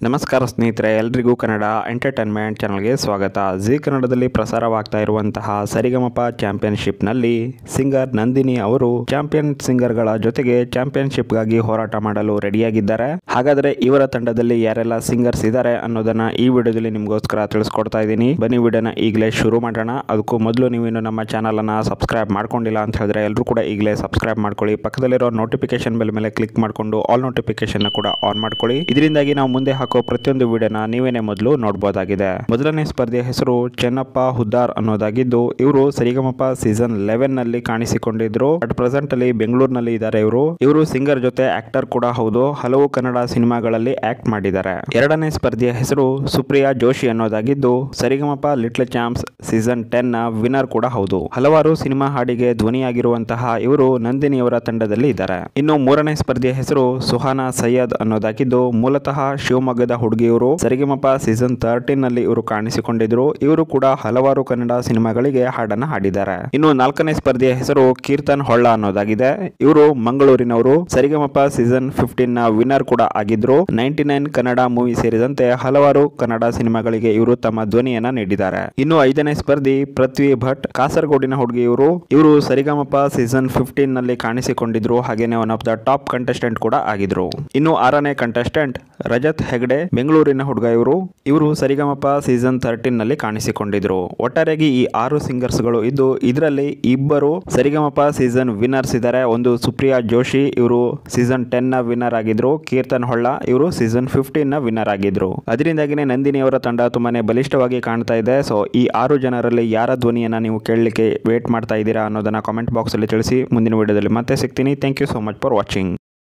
ನಮಸ್ಕಾರ ಸ್ನೇಹಿತರೆ ಎಲ್ರಿಗೂ ಕನ್ನಡ ಎಂಟರ್ಟೈನ್ಮೆಂಟ್ ಚಾನಲ್ಗೆ ಸ್ವಾಗತ ಜಿ ಕನ್ನಡದಲ್ಲಿ ಪ್ರಸಾರವಾಗ್ತಾ ಇರುವಂತಹ ಸರಿಗಮಪ ಚಾಂಪಿಯನ್ಶಿಪ್ನಲ್ಲಿ ಸಿಂಗರ್ ನಂದಿನಿ ಅವರು ಚಾಂಪಿಯನ್ ಸಿಂಗರ್ಗಳ ಜೊತೆಗೆ ಚಾಂಪಿಯನ್ಶಿಪ್ಗಾಗಿ ಹೋರಾಟ ಮಾಡಲು ರೆಡಿಯಾಗಿದ್ದಾರೆ ಹಾಗಾದರೆ ಇವರ ತಂಡದಲ್ಲಿ ಯಾರೆಲ್ಲ ಸಿಂಗರ್ಸ್ ಇದ್ದಾರೆ ಅನ್ನೋದನ್ನ ಈ ವಿಡಿಯೋದಲ್ಲಿ ನಿಮಗೋಸ್ಕರ ತಿಳಿಸ್ಕೊಡ್ತಾ ಇದ್ದೀನಿ ಬನ್ನಿ ವಿಡಿಯೋನ ಈಗಲೇ ಶುರು ಮಾಡೋಣ ಅದಕ್ಕೂ ಮೊದಲು ನೀವು ಇನ್ನು ನಮ್ಮ ಚಾನಲನ್ನು ಸಬ್ಸ್ಕ್ರೈಬ್ ಮಾಡ್ಕೊಂಡಿಲ್ಲ ಅಂತ ಹೇಳಿದ್ರೆ ಎಲ್ಲರೂ ಕೂಡ ಈಗಲೇ ಸಬ್ಸ್ಕ್ರೈಬ್ ಮಾಡ್ಕೊಳ್ಳಿ ಪಕ್ಕದಲ್ಲಿರೋ ನೋಟಿಫಿಕೇಶನ್ ಬೆಲ್ ಮೇಲೆ ಕ್ಲಿಕ್ ಮಾಡಿಕೊಂಡು ಆಲ್ ನೋಟಿಫಿಕೇಶನ್ ಕೂಡ ಆನ್ ಮಾಡ್ಕೊಳ್ಳಿ ಇದರಿಂದಾಗಿ ನಾವು ಮುಂದೆ ಹಾಕೋ ಪ್ರತಿಯೊಂದು ವಿಡಿಯೋನ ನೀವೇನೆ ಮೊದಲು ನೋಡಬಹುದಾಗಿದೆ ಮೊದಲನೇ ಸ್ಪರ್ಧೆಯ ಹೆಸರು ಚೆನ್ನಪ್ಪ ಹುದ್ದಾರ್ ಅನ್ನೋದಾಗಿದ್ದು ಇವರು ಸರಿಗಮಪ ಸೀಸನ್ ಲೆವೆನ್ ನಲ್ಲಿ ಕಾಣಿಸಿಕೊಂಡಿದ್ರು ಅಟ್ ಪ್ರೆಸೆಂಟ್ ಅಲ್ಲಿ ಬೆಂಗಳೂರಿನಲ್ಲಿ ಇದ್ದಾರೆ ಇವರು ಇವರು ಸಿಂಗರ್ ಜೊತೆ ಆಕ್ಟರ್ ಕೂಡ ಹೌದು ಹಲವು ಕನ್ನಡ ಸಿನಿಮಾಗಳಲ್ಲಿ ಆಕ್ಟ್ ಮಾಡಿದ್ದಾರೆ ಎರಡನೇ ಸ್ಪರ್ಧೆಯ ಹೆಸರು ಸುಪ್ರಿಯಾ ಜೋಶಿ ಅನ್ನೋದಾಗಿದ್ದು Sarigamapa little champs season ten ನ ವಿನ್ನರ್ ಕೂಡ ಹೌದು ಹಲವಾರು ಸಿನಿಮಾ ಹಾಡಿಗೆ ಧ್ವನಿಯಾಗಿರುವಂತಹ ಇವರು ನಂದಿನಿಯವರ ತಂಡದಲ್ಲಿ ಇದ್ದಾರೆ ಇನ್ನು ಮೂರನೇ ಸ್ಪರ್ಧೆಯ ಹೆಸರು ಸುಹಾನಾ ಸೈಯದ್ ಅನ್ನೋದಾಗಿದ್ದು ಮೂಲತಃ ಶಿವಮೊಗ್ಗದ ಹುಡುಗಿಯವರು ಸರಿಗಮಪ ಸೀಸನ್ ತರ್ಟೀನ್ ನಲ್ಲಿ ಇವರು ಕಾಣಿಸಿಕೊಂಡಿದ್ರು ಇವರು ಕೂಡ ಹಲವಾರು ಕನ್ನಡ ಸಿನಿಮಾಗಳಿಗೆ ಹಾಡನ್ನ ಹಾಡಿದ್ದಾರೆ ಇನ್ನು ನಾಲ್ಕನೇ ಸ್ಪರ್ಧೆಯ ಹೆಸರು ಕೀರ್ತನ್ ಹೊಳ್ಳ ಅನ್ನೋದಾಗಿದೆ ಇವರು ಮಂಗಳೂರಿನವರು ಸರಿಗಮಪ ಸೀಸನ್ ಫಿಫ್ಟೀನ್ ನ ವಿನ್ನರ್ ಕೂಡ ಆಗಿದ್ರು ನೈನ್ಟಿ ನೈನ್ ಕನ್ನಡ ಮೂವಿ ಸೇರಿದಂತೆ ಹಲವಾರು ಕನ್ನಡ ಸಿನಿಮಾಗಳಿಗೆ ಇವರು ತಮ್ಮ ಧ್ವನಿಯನ್ನ ನೀಡಿದ್ದಾರೆ ಇನ್ನು ಐದನೇ ಸ್ಪರ್ಧಿ ಪೃಥ್ವಿ ಭಟ್ ಕಾಸರಗೋಡಿನ ಹುಡುಗಿ ಇವರು ಇವರು ಸರಿಗಮಪ ಸೀಸನ್ ಫಿಫ್ಟೀನ್ ನಲ್ಲಿ ಕಾಣಿಸಿಕೊಂಡಿದ್ರು ಹಾಗೇನೆ one of the top contestant ಕೂಡ ಆಗಿದ್ರು ಇನ್ನು ಆರನೇ ಕಂಟೆಸ್ಟೆಂಟ್ ರಜತ್ ಹೆಗ್ಡೆ ಬೆಂಗಳೂರಿನ ಹುಡುಗ ಇವರು ಇವರು ಸರಿಗಮಪ ಸೀಸನ್ ತರ್ಟೀನ್ ನಲ್ಲಿ ಕಾಣಿಸಿಕೊಂಡಿದ್ರು ಒಟ್ಟಾರೆಯಾಗಿ ಈ ಆರು ಸಿಂಗರ್ಸ್ ಗಳು ಇದ್ದು ಇದರಲ್ಲಿ ಇಬ್ಬರು ಸರಿಗಮಪ ಸೀಸನ್ ವಿನ್ನರ್ಸ್ ಇದ್ದಾರೆ ಒಂದು ಸುಪ್ರಿಯಾ ಜೋಶಿ ಇವರು ಸೀಸನ್ ಟೆನ್ ನ ವಿನ್ನರ್ ಆಗಿದ್ರು ಕೀರ್ತನ್ ಹೊಳ್ಳ ಇವರು ಸೀಸನ್ ಫಿಫ್ಟೀನ್ ನ ವಿನ್ನರ್ ಆಗಿದ್ರು ಅದರಿಂದಾಗಿನೇ ನಂದಿನಿ ಅವರ ತಂಡ ತುಂಬಾನೇ ಬಲಿಷ್ಠವಾಗಿ ಕಾಣ್ತಾ ಇದೆ ಸೊ ಈ ಆರು ಜನರಲ್ಲಿ ಯಾರ ಧ್ವನಿಯನ್ನ ನೀವು ಕೇಳಲಿಕ್ಕೆ ವೇಟ್ ಮಾಡ್ತಾ ಇದ್ದೀರಾ ಅನ್ನೋದನ್ನ ಕಾಮೆಂಟ್ ಬಾಕ್ಸ್ ಅಲ್ಲಿ ತಿಳಿಸಿ ಮುಂದಿನ ವಿಡಿಯೋದಲ್ಲಿ ಮತ್ತೆ ಸಿಗ್ತೀನಿ thank you so much for watching